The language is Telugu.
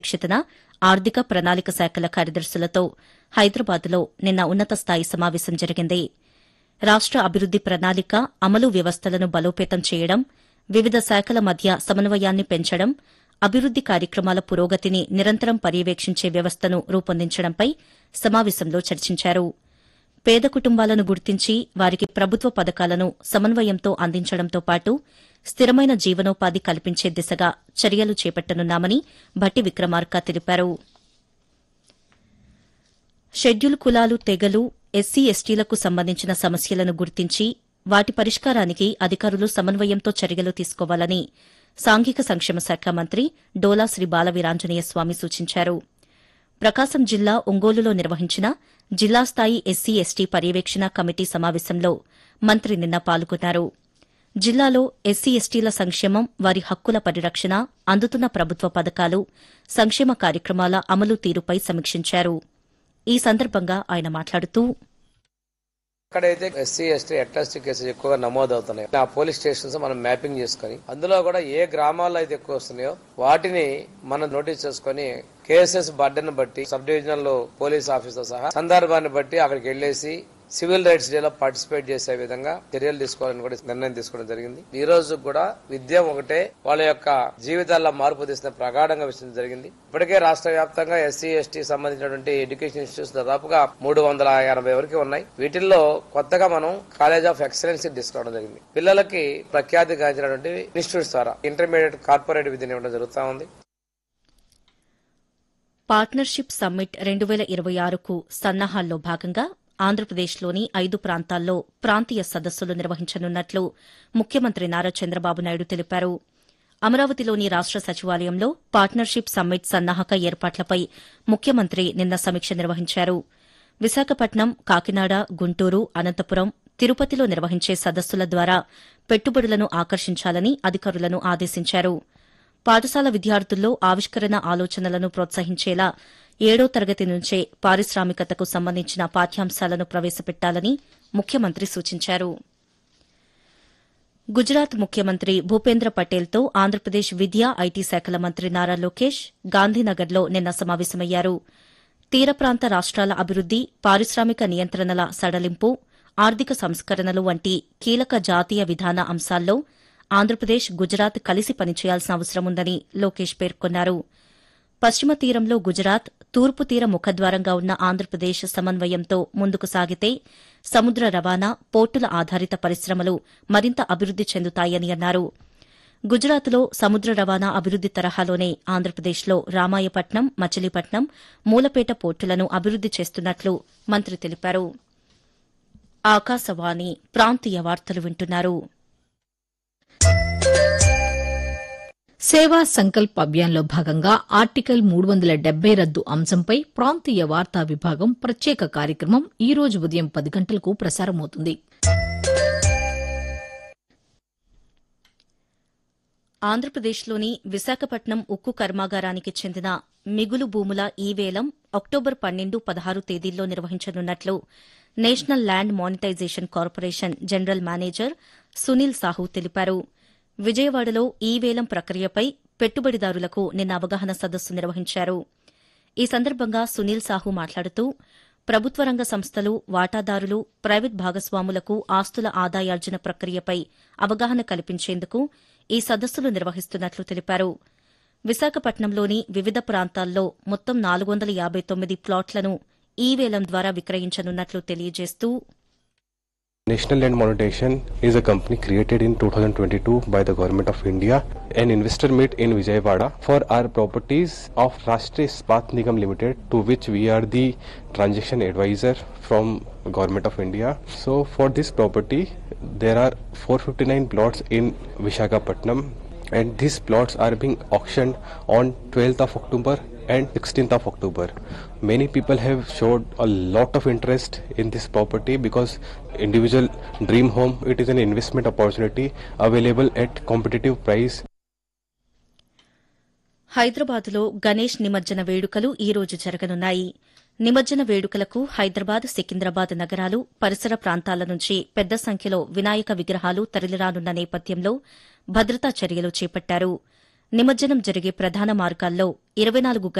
అధ్యక్షతన ఆర్థిక ప్రణాళిక శాఖల కార్యదర్శులతో హైదరాబాద్లో నిన్న ఉన్నత స్థాయి సమావేశం జరిగింది రాష్ట అభివృద్ది ప్రణాళిక అమలు వ్యవస్థలను బలోపేతం చేయడం వివిధ శాఖల మధ్య సమన్వయాన్ని పెంచడం అభివృద్ది కార్యక్రమాల పురోగతిని నిరంతరం పర్యవేక్షించే వ్యవస్థను రూపొందించడంపై సమావేశంలో చర్చించారు పేద కుటుంబాలను గుర్తించి వారికి ప్రభుత్వ పథకాలను సమన్వయంతో అందించడంతో పాటు స్థిరమైన జీవనోపాధి కల్పించే దిశగా చర్యలు చేపట్టనున్నామని భట్టి విక్రమార్క తెలిపారు షెడ్యూల్ కులాలు తెగలు ఎస్సీ ఎస్టీలకు సంబంధించిన సమస్యలను గుర్తించి వాటి పరిష్కారానికి అధికారులు సమన్వయంతో చర్యలు తీసుకోవాలని సాంఘిక సంక్షేమ శాఖ మంత్రి డోలా శ్రీ బాలవీరాంజనేయ స్వామి సూచించారు ప్రకాశం జిల్లా ఒంగోలులో నిర్వహించిన జిల్లా స్థాయి ఎస్సీ ఎస్టీ పర్యవేక్షణ కమిటీ సమావేశంలో మంత్రి నిన్న పాల్గొన్నారు జిల్లాలో ఎస్సీ ఎస్టీల సంక్షేమం వారి హక్కుల పరిరక్షణ అందుతున్న ప్రభుత్వ పథకాలు సంక్షేమ కార్యక్రమాల అమలు తీరుపై సమీక్షించారు ఈ సందర్భంగా ఆయన మాట్లాడుతూ ఎక్కడైతే ఎస్సీ ఎస్టీ అట్రాసిటీ కేసెస్ ఎక్కువగా నమోదు అవుతున్నాయి ఆ పోలీస్ స్టేషన్స్ మనం మ్యాపింగ్ చేసుకొని అందులో కూడా ఏ గ్రామాల్లో అయితే ఎక్కువ వస్తున్నాయో వాటిని మనం నోటీస్ చేసుకొని కేసెస్ బర్డెన్ బట్టి సబ్ డివిజనల్ పోలీస్ ఆఫీసర్ సహా సందర్భాన్ని బట్టి అక్కడికి వెళ్లేసి సివిల్ రైట్స్ డేలో పార్టిసిపేట్ చేసే విధంగా చర్యలు తీసుకోవాలని కూడా నిర్ణయం తీసుకోవడం జరిగింది ఈ రోజు కూడా విద్య ఒకటే వాళ్ళ యొక్క జీవితాల్లో మార్పు తీసిన ప్రగాఢంగా విషయం జరిగింది ఇప్పటికే రాష్ట్ర వ్యాప్తంగా ఎస్సీ ఎస్టీ సంబంధించినటువంటి ఎడ్యుకేషన్ ఇన్స్టిట్యూట్స్ దాదాపుగా మూడు వందల ఎనభై వరకు ఉన్నాయి వీటిల్లో కొత్తగా మనం కాలేజ్ ఆఫ్ ఎక్సలెన్స్ తీసుకోవడం జరిగింది పిల్లలకి ప్రఖ్యాతి గాంచినటువంటి ఇన్స్టిట్యూట్స్ ద్వారా ఇంటర్మీడియట్ కార్పొరేట్ విద్యను ఇవ్వడం జరుగుతూ ఉంది పార్ట్నర్షిప్ సమ్మిట్ రెండు వేల ఇరవై ఆరుకు సన్నాహాల్లో భాగంగా ఆంధ్రప్రదేశ్లోని ఐదు ప్రాంతాల్లో ప్రాంతీయ సదస్సులు నిర్వహించనున్నట్లు ముఖ్యమంత్రి నారా చంద్రబాబు నాయుడు తెలిపారు అమరావతిలోని రాష్ట సచివాలయంలో పార్ట్నర్షిప్ సమ్మిట్ సన్నాహక ఏర్పాట్లపై ముఖ్యమంత్రి నిన్న సమీక్ష నిర్వహించారు విశాఖపట్నం కాకినాడ గుంటూరు అనంతపురం తిరుపతిలో నిర్వహించే సదస్సుల ద్వారా పెట్టుబడులను ఆకర్షించాలని అధికారులను ఆదేశించారు పాఠశాల విద్యార్థుల్లో ఆవిష్కరణ ఆలోచనలను ప్రోత్సహించేలా ఏడో తరగతి నుంచే పారిశ్రామికతకు సంబంధించిన పాఠ్యాంశాలను ప్రవేశపెట్టాలని ముఖ్యమంత్రి సూచించారు గుజరాత్ ముఖ్యమంత్రి భూపేంద్ర పటేల్తో ఆంధ్రప్రదేశ్ విద్యా ఐటీ శాఖల మంత్రి నారా లోకేష్ గాంధీనగర్లో నిన్న సమావేశమయ్యారు తీర ప్రాంత రాష్ట్రాల అభివృద్ది పారిశ్రామిక నియంత్రణల సడలింపు ఆర్థిక సంస్కరణలు వంటి కీలక జాతీయ విధాన అంశాల్లో ఆంధ్రప్రదేశ్ గుజరాత్ కలిసి పనిచేయాల్సిన అవసరముందని లోకేష్ పేర్కొన్నారు పశ్చిమ తీరంలో గుజరాత్ తూర్పు తీర ముఖద్వారంగా ఉన్న ఆంధ్రప్రదేశ్ సమన్వయంతో ముందుకు సాగితే సముద్ర రవాణా పోర్టుల ఆధారిత పరిశ్రమలు మరింత అభివృద్ది చెందుతాయని అన్నారు గుజరాత్లో సముద్ర రవాణా అభివృద్ది తరహాలోనే ఆంధ్రప్రదేశ్లో రామాయపట్నం మచిలీపట్నం మూలపేట పోర్టులను అభివృద్ది చేస్తున్నట్లు మంత్రి తెలిపారు ఆకాశవాణి ప్రాంతీయ వార్తలు వింటున్నారు సేవా సంకల్ప్ అభియాన్లో భాగంగా ఆర్టికల్ మూడు వందల డెబ్బై రద్దు అంశంపై ప్రాంతీయ వార్తా విభాగం ప్రత్యేక కార్యక్రమం ఈ రోజు ఉదయం పది గంటలకు ప్రసారమవుతుంది ఆంధ్రప్రదేశ్లోని విశాఖపట్నం ఉక్కు కర్మాగారానికి చెందిన మిగులు భూముల ఈ వేలం అక్టోబర్ పన్నెండు పదహారు తేదీల్లో నిర్వహించనున్నట్లు national land monetization corporation general manager Sunil Sahu తెలిపారు విజయవాడలో ఈ వేలం ప్రక్రియపై పెట్టుబడిదారులకు నిన్న అవగాహన సదస్సు నిర్వహించారు ఈ సందర్భంగా సునీల్ సాహు మాట్లాడుతూ ప్రభుత్వ రంగ సంస్థలు వాటాదారులు ప్రైవేట్ భాగస్వాములకు ఆస్తుల ఆదాయార్జన ప్రక్రియపై అవగాహన కల్పించేందుకు ఈ సదస్సులు నిర్వహిస్తున్నట్లు తెలిపారు విశాఖపట్నంలోని వివిధ ప్రాంతాల్లో మొత్తం నాలుగు వందల యాబై తొమ్మిది ప్లాట్లను ఈ వేలం ద్వారా విక్రయించనున్నట్లు తెలియజేస్తూ National Land Monetization is a company created in 2022 by the Government of India. An investor meet in Vijayawada for our properties of Rashtriya Ispat Nigam Limited, to which we are the transaction advisor from Government of India. So for this property, there are 459 plots in Vishakhapatnam, and these plots are being auctioned on 12th of October and 16th of October. Many people have showed a lot of interest in this property because individual dream home it is an investment opportunity available at competitive price హైదరాబాద్లో గణేష్ నిమజ్జన వేడుకలు ఈ రోజు జరగనున్నాయి నిమజ్జన వేడుకలకు హైదరాబాద్ సికింద్రాబాద్ నగరాలు పరిసర ప్రాంతాల నుంచి పెద్ద సంఖ్యలో వినాయక విగ్రహాలు తరలిరానున్న నేపథ్యంలో భద్రతా చర్యలు చేపట్టారు నిమజ్జనం జరిగే ప్రధాన మార్గాల్లో ఇరవై నాలుగు